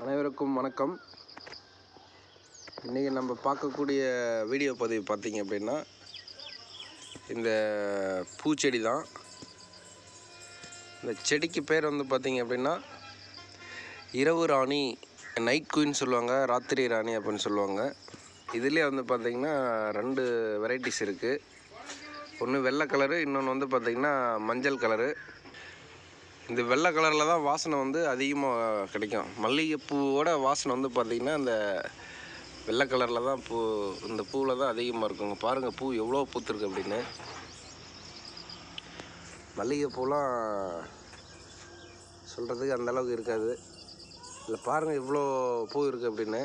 அனைவருக்கும் வணக்கம் இன்றைக்கி நம்ம பார்க்கக்கூடிய வீடியோ பதிவு பார்த்தீங்க அப்படின்னா இந்த பூச்செடி தான் இந்த செடிக்கு பேர் வந்து பார்த்தீங்க அப்படின்னா இரவு ராணி நைட் குயின் சொல்லுவாங்க ராத்திரி ராணி அப்படின்னு சொல்லுவாங்க இதுலேயே வந்து பார்த்திங்கன்னா ரெண்டு வெரைட்டிஸ் இருக்குது ஒன்று வெள்ளை கலரு இன்னொன்று வந்து பார்த்திங்கன்னா மஞ்சள் கலரு இந்த வெள்ளை கலரில் தான் வாசனை வந்து அதிகமாக கிடைக்கும் மல்லிகைப்பூவோட வாசனை வந்து பார்த்திங்கன்னா இந்த வெள்ளை கலரில் தான் பூ இந்த பூவில் தான் அதிகமாக இருக்குங்க பாருங்கள் பூ எவ்வளோ பூத்துருக்கு அப்படின்னு மல்லிகைப்பூலாம் சொல்கிறதுக்கு அந்த அளவுக்கு இருக்காது இதில் பாருங்கள் இவ்வளோ பூ இருக்குது அப்படின்னு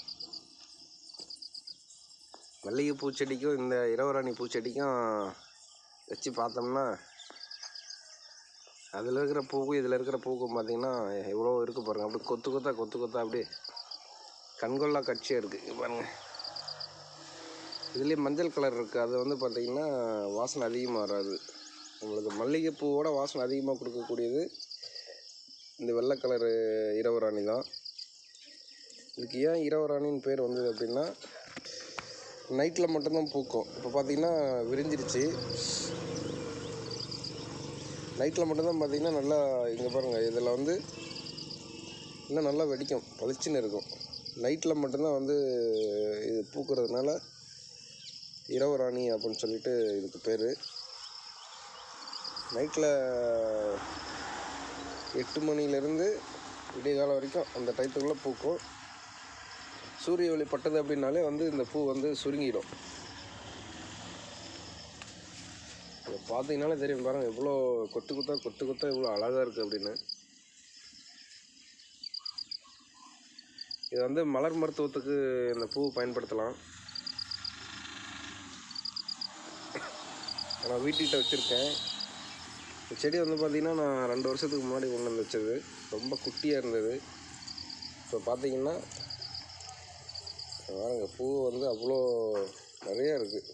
மல்லிகைப்பூ செடிக்கும் இந்த இரவராணி பூச்செடிக்கும் வச்சு பார்த்தோம்னா அதில் இருக்கிற பூக்கும் இதில் இருக்கிற பூக்கும் பார்த்தீங்கன்னா எவ்வளோ இருக்குது பாருங்கள் அப்படி கொத்து கொத்தா கொத்து கொத்தா அப்படியே கண்கொள்ளா காட்சியாக இருக்குது பாருங்கள் இதுலேயே மஞ்சள் கலர் இருக்குது அது வந்து பார்த்திங்கன்னா வாசனை அதிகமாக வராது உங்களுக்கு மல்லிகைப்பூவோட வாசனை அதிகமாக கொடுக்கக்கூடியது இந்த வெள்ளை கலரு இரவராணி தான் இதுக்கு ஏன் இரவராணின்னு பேர் வந்தது அப்படின்னா நைட்டில் மட்டும்தான் பூக்கும் இப்போ பார்த்தீங்கன்னா விரிஞ்சிருச்சு நைட்டில் மட்டும்தான் பார்த்தீங்கன்னா நல்லா இங்கே பாருங்கள் இதில் வந்து இன்னும் நல்லா வெடிக்கும் பளிச்சுன்னு இருக்கும் நைட்டில் மட்டும்தான் வந்து இது பூக்கிறதுனால இரவு ராணி அப்படின்னு சொல்லிட்டு இதுக்கு பேர் நைட்டில் எட்டு மணிலேருந்து விடிய காலம் வரைக்கும் அந்த டயத்துக்குள்ளே பூக்கும் சூரிய ஒளி பட்டது அப்படின்னாலே வந்து இந்த பூ வந்து சுருங்கிடும் இதை பார்த்தீங்கனாலே தெரியும் பாருங்கள் எவ்வளோ கொத்து கொத்தா கொத்து கொத்தா எவ்வளோ அழகாக இருக்குது அப்படின்னு இது வந்து மலர் மருத்துவத்துக்கு இந்த பூ பயன்படுத்தலாம் நான் வீட்டுக்கிட்ட வச்சுருக்கேன் இந்த செடி வந்து பார்த்திங்கன்னா நான் ரெண்டு வருஷத்துக்கு முன்னாடி கொண்டு வந்து வச்சது ரொம்ப குட்டியாக இருந்தது இப்போ பார்த்தீங்கன்னா பாருங்க பூ வந்து அவ்வளோ நிறையா இருக்குது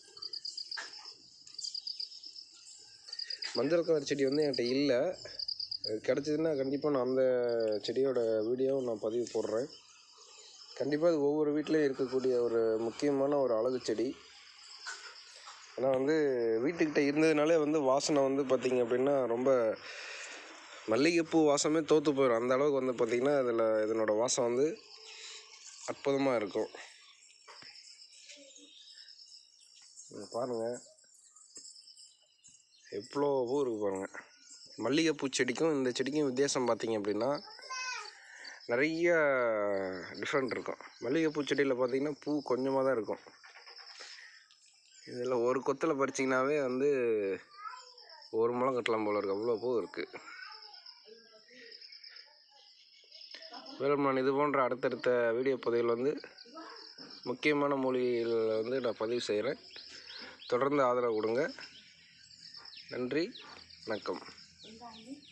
மஞ்சள் கலர் செடி வந்து என்கிட்ட இல்லை அது கிடச்சிதுன்னா கண்டிப்பாக நான் அந்த செடியோட வீடியோவும் நான் பதிவு போடுறேன் கண்டிப்பாக அது ஒவ்வொரு வீட்லேயும் இருக்கக்கூடிய ஒரு முக்கியமான ஒரு அழகு செடி ஏன்னா வந்து வீட்டுக்கிட்ட இருந்ததுனாலே வந்து வாசனை வந்து பார்த்திங்க அப்படின்னா ரொம்ப மல்லிகைப்பூ வாசமே தோற்று போயிடும் அந்த அளவுக்கு வந்து பார்த்திங்கன்னா அதில் இதனோட வாசம் வந்து அற்புதமாக இருக்கும் இங்க பாருங்கள் எவ்வளோ பூ இருக்குது பாருங்கள் மல்லிகைப்பூ செடிக்கும் இந்த செடிக்கும் வித்தியாசம் பார்த்தீங்க அப்படின்னா நிறைய டிஃப்ரெண்ட் இருக்கும் மல்லிகைப்பூ செடியில் பார்த்தீங்கன்னா பூ கொஞ்சமாக தான் இருக்கும் இதில் ஒரு கொத்தில் பறிச்சிங்கனாவே வந்து ஒரு முளம் கட்டலாம் போல இருக்குது அவ்வளோ பூ இருக்குது மேலும் நான் இது போன்ற அடுத்தடுத்த வீடியோ பதிவில் வந்து முக்கியமான மூலிகைகள் வந்து நான் பதிவு செய்கிறேன் தொடர்ந்து ஆதரவு கொடுங்க நன்றி வணக்கம்